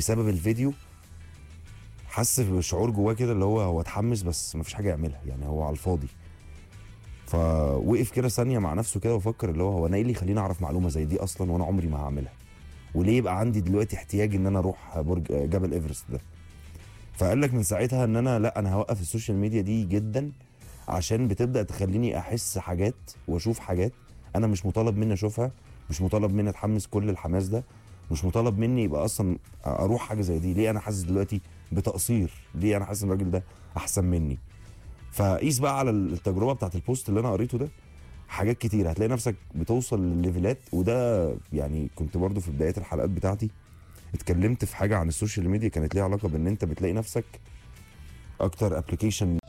بسبب الفيديو حس بشعور جواه كده اللي هو هو اتحمس بس مفيش حاجه يعملها يعني هو على الفاضي فوقف كده ثانيه مع نفسه كده وفكر اللي هو هو انا ايه اللي يخليني اعرف معلومه زي دي اصلا وانا عمري ما هعملها وليه يبقى عندي دلوقتي احتياج ان انا اروح برج جبل ايفرست ده فقال لك من ساعتها ان انا لا انا هوقف السوشيال ميديا دي جدا عشان بتبدا تخليني احس حاجات واشوف حاجات انا مش مطالب مني اشوفها مش مطالب مني اتحمس كل الحماس ده مش مطالب مني يبقى اصلا اروح حاجه زي دي ليه انا حاسس دلوقتي بتقصير ليه انا حاسس ان الراجل ده احسن مني فقيس بقى على التجربه بتاعت البوست اللي انا قريته ده حاجات كتير هتلاقي نفسك بتوصل لليفلات وده يعني كنت برضو في بدايات الحلقات بتاعتي اتكلمت في حاجه عن السوشيال ميديا كانت ليها علاقه بان انت بتلاقي نفسك اكتر ابلكيشن